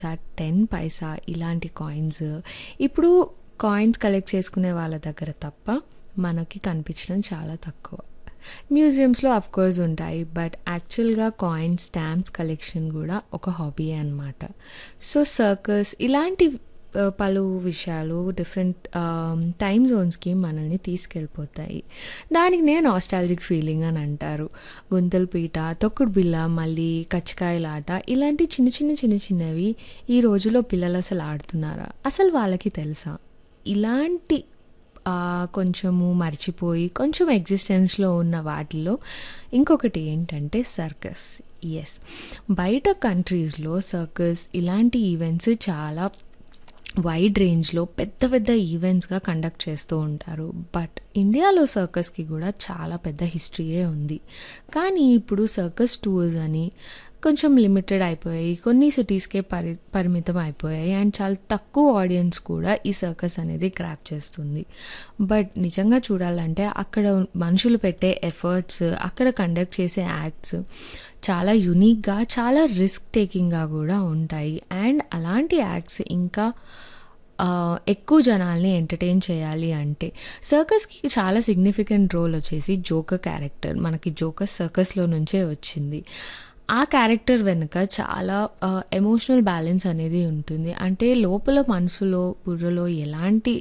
10 పైసా ఇలాంటి కాయిన్స్ ఇప్పుడు coins collect చేసుకునే వాళ్ళ దగ్గర తప్ప మనకి కనిపించడం చాలా తక్కువ మ్యూజియంస్లో ఆఫ్ కోర్స్ ఉంటాయి బట్ యాక్చువల్గా కాయిన్స్ స్టాంప్స్ కలెక్షన్ కూడా ఒక హాబీ అనమాట సో సర్కస్ ఇలాంటి ఆ, పలు విషయాలు డిఫరెంట్ టైమ్ జోన్స్కి మనల్ని తీసుకెళ్ళిపోతాయి దానికి నేను ఆస్టాలజిక్ ఫీలింగ్ అని అంటారు గుంతల పీట తొక్కుడు బిల్ల మళ్ళీ కచ్చకాయలాట ఇలాంటి చిన్న చిన్న చిన్న చిన్నవి ఈ రోజుల్లో పిల్లలు అసలు ఆడుతున్నారా అసలు వాళ్ళకి తెలుసా ఇలాంటి ఆ, కొంచెము మర్చిపోయి కొంచెం ఎగ్జిస్టెన్స్లో ఉన్న వాటిలో ఇంకొకటి ఏంటంటే సర్కస్ ఎస్ బయట కంట్రీస్లో సర్కస్ ఇలాంటి ఈవెంట్స్ చాలా వైడ్ రేంజ్లో పెద్ద పెద్ద ఈవెంట్స్గా కండక్ట్ చేస్తూ ఉంటారు బట్ ఇండియాలో సర్కస్కి కూడా చాలా పెద్ద హిస్టరీయే ఉంది కానీ ఇప్పుడు సర్కస్ టూర్స్ అని కొంచెం లిమిటెడ్ అయిపోయాయి కొన్ని సిటీస్కే పరి పరిమితం అయిపోయాయి అండ్ చాలా తక్కువ ఆడియన్స్ కూడా ఈ సర్కస్ అనేది క్రాప్ చేస్తుంది బట్ నిజంగా చూడాలంటే అక్కడ మనుషులు పెట్టే ఎఫర్ట్స్ అక్కడ కండక్ట్ చేసే యాక్ట్స్ చాలా యునిక్గా చాలా రిస్క్ టేకింగ్గా కూడా ఉంటాయి అండ్ అలాంటి యాక్ట్స్ ఇంకా ఆ, ఎక్కువ జనాల్ని ఎంటర్టైన్ చేయాలి అంటే సర్కస్కి చాలా సిగ్నిఫికెంట్ రోల్ వచ్చేసి జోకర్ క్యారెక్టర్ మనకి జోకర్ సర్కస్లో నుంచే వచ్చింది ఆ క్యారెక్టర్ వెనుక చాలా ఎమోషనల్ బ్యాలెన్స్ అనేది ఉంటుంది అంటే లోపల మనసులో బుర్రలో ఎలాంటి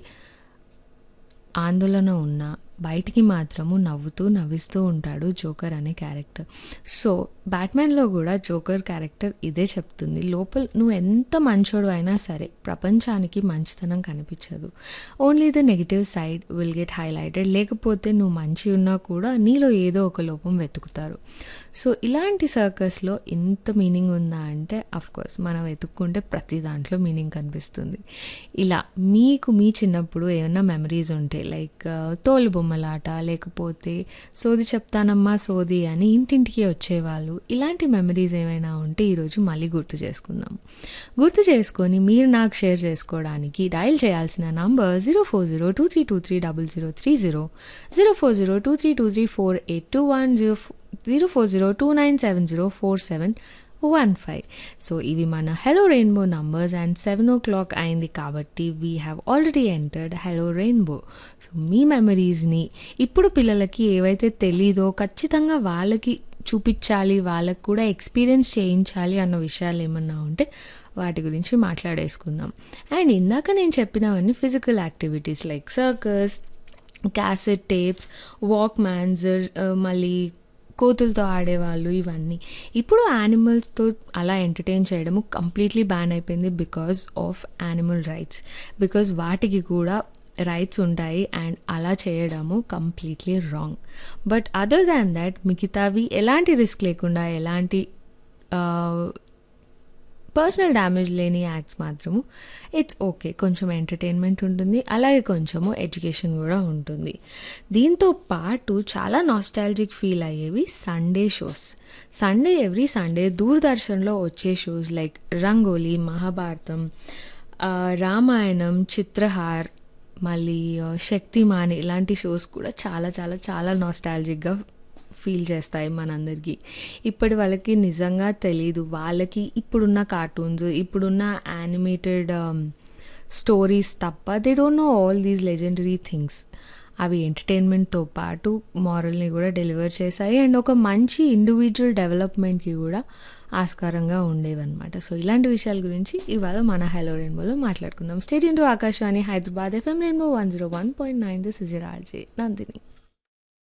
ఆందోళన ఉన్నా బయటికి మాత్రము నవ్వుతూ నవ్విస్తూ ఉంటాడు జోకర్ అనే క్యారెక్టర్ సో బ్యాట్మెన్లో కూడా జోకర్ క్యారెక్టర్ ఇదే చెప్తుంది లోపల నువ్వు ఎంత మంచోడు అయినా సరే ప్రపంచానికి మంచితనం కనిపించదు only the negative side will get highlighted లేకపోతే నువ్వు మంచి ఉన్నా కూడా నీలో ఏదో ఒక లోపం వెతుకుతారు సో ఇలాంటి సర్కస్లో ఇంత మీనింగ్ ఉందా అంటే కోర్స్ మనం వెతుక్కుంటే ప్రతి దాంట్లో మీనింగ్ కనిపిస్తుంది ఇలా మీకు మీ చిన్నప్పుడు ఏమైనా మెమరీస్ ఉంటాయి లైక్ తోలు బొమ్మలాట లేకపోతే సోది చెప్తానమ్మా సోది అని ఇంటింటికి వచ్చేవాళ్ళు ఇలాంటి మెమరీస్ ఏమైనా ఉంటే ఈరోజు మళ్ళీ గుర్తు చేసుకుందాం గుర్తు చేసుకొని మీరు నాకు షేర్ చేసుకోవడానికి డయల్ చేయాల్సిన number zero four zero two three two three double zero three zero zero four zero two three two three four eight two one zero zero four zero two nine seven zero four seven one five so ఇవి మన hello rainbow numbers and seven o'clock అయింది కాబట్టి we have already entered hello rainbow so మీ మెమరీస్ని ఇప్పుడు పిల్లలకి ఏవైతే తెలీదో ఖచ్చితంగా వాళ్ళకి చూపించాలి వాళ్ళకు కూడా ఎక్స్పీరియన్స్ చేయించాలి అన్న విషయాలు ఏమన్నా ఉంటే వాటి గురించి మాట్లాడేసుకుందాం అండ్ ఇందాక నేను చెప్పినవన్నీ physical activities like circus cassette tapes walkmans మళ్ళీ కోతులతో ఆడేవాళ్ళు ఇవన్నీ ఇప్పుడు యానిమల్స్తో అలా ఎంటర్టైన్ చేయడము కంప్లీట్లీ బ్యాన్ అయిపోయింది because of animal rights because వాటికి కూడా రైట్స్ ఉంటాయి అండ్ అలా చేయడము completely wrong but other than that మిగతావి ఎలాంటి రిస్క్ లేకుండా ఎలాంటి పర్సనల్ డ్యామేజ్ లేని యాక్ట్స్ మాత్రము ఇట్స్ ఓకే కొంచెం ఎంటర్టైన్మెంట్ ఉంటుంది అలాగే కొంచెము ఎడ్యుకేషన్ కూడా ఉంటుంది దీంతో పాటు చాలా నాస్టాలజిక్ ఫీల్ అయ్యేవి Sunday shows Sunday every Sunday దూరదర్శన్లో వచ్చే షోస్ లైక్ రంగోలీ మహాభారతం ఆ, రామాయణం చిత్రహార్ మళ్ళీ ఆ, శక్తిమాన్ ఇలాంటి షోస్ కూడా చాలా చాలా చాలా నాస్టాలజిక్గా ఫీల్ చేస్తాయి మనందరికీ ఇప్పటి వాళ్ళకి నిజంగా తెలీదు వాళ్ళకి ఇప్పుడున్న కార్టూన్స్ ఇప్పుడున్న యానిమేటెడ్ స్టోరీస్ తప్ప they don't know all these legendary things అవి ఎంటర్టైన్మెంట్తో పాటు మారల్ని కూడా డెలివర్ చేశాయి అండ్ ఒక మంచి ఇండివిజువల్ డెవలప్మెంట్కి కూడా ఆస్కారంగా ఉండేవన్నమాట సో ఇలాంటి విషయాల గురించి ఇవాళ మన హెలో రెయిన్బోలో మాట్లాడుకుందాం state into Akashvani Hyderabad FM rainbow one zero one point nine this is Raje Nandini